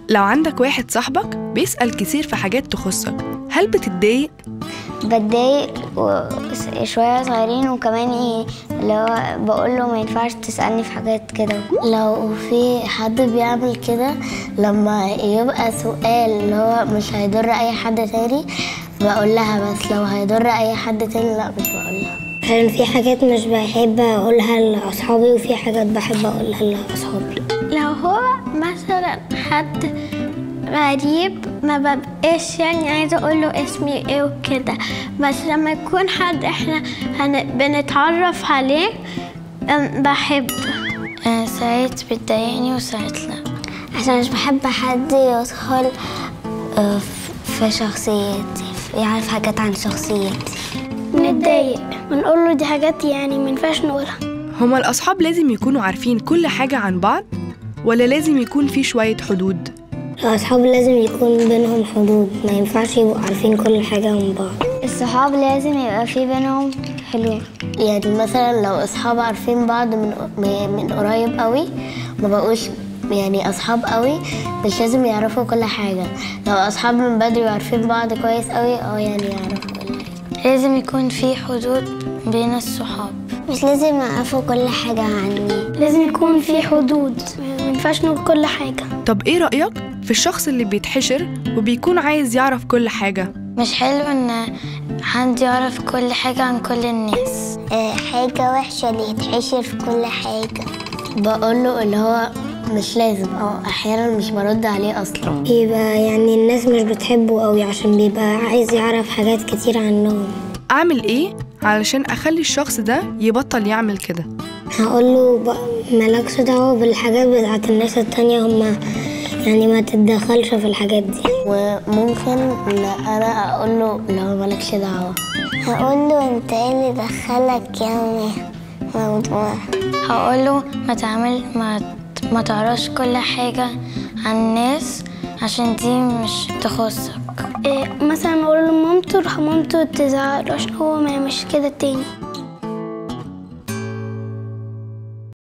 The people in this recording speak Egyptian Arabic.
لو عندك واحد صاحبك بيسأل كتير في حاجات تخصك هل بتتضايق؟ بتضايق شوية صغيرين وكمان ايه اللي هو بقول له ما ينفعش تسألني في حاجات كده لو في حد بيعمل كده لما يبقى سؤال اللي هو مش هيضر أي حد تاني بقول لها بس لو هيضر أي حد تاني لا مش بقول لها عشان في حاجات مش بحب أقولها لأصحابي وفي حاجات بحب أقولها لأصحابي لو هو مثلا حد غريب ما ببقاش يعني عايزة أقول له اسمي إيه وكده بس لما يكون حد إحنا هن... بنتعرف عليه أم، بحب آه، ساعات بتضايقني وساعات لا عشان مش بحب حد يدخل آه، في شخصيتي يعرف حاجات عن شخصيتي نتضايق ونقول له دي حاجات يعني ما ينفعش نقولها هما الأصحاب لازم يكونوا عارفين كل حاجة عن بعض ولا لازم يكون في شوية حدود؟ الأصحاب لازم يكون بينهم حدود ما ينفعش يبقوا عارفين كل حاجة من بعض الصحاب لازم يبقى في بينهم حلول يعني مثلا لو اصحاب عارفين بعض من من قريب قوي ما بقوش يعني اصحاب قوي مش لازم يعرفوا كل حاجه لو اصحاب من بدري وعارفين بعض كويس قوي اه يعني يعرفوا كل حاجه لازم يكون في حدود بين الصحاب مش لازم يعرفوا كل حاجة عني لازم يكون في حدود ما ينفعش نقول كل حاجة طب إيه رأيك في الشخص اللي بيتحشر وبيكون عايز يعرف كل حاجة؟ مش حلو ان حد يعرف كل حاجه عن كل الناس آه حاجة وحشة اللي يتحشر في كل حاجة بقول له اللي هو مش لازم او احيانا مش برد عليه اصلا يبقى يعني الناس مش بتحبه قوي عشان بيبقى عايز يعرف حاجات كتير عنهم أعمل إيه علشان أخلي الشخص ده يبطل يعمل كده؟ هقول له ب- مالكش دعوة بالحاجات بتاعت الناس التانية هما يعني ما تتدخلش في الحاجات دي وممكن ان انا اقول له لو مالكش دعوه هقول له انت ايه اللي دخلك يعني موضوع هقول له ما تعمل ما ما تعرفش كل حاجه عن الناس عشان دي مش تخصك إيه مثلا نقول له مامته راح مامته تزعق له عشان هو ما مش كده تاني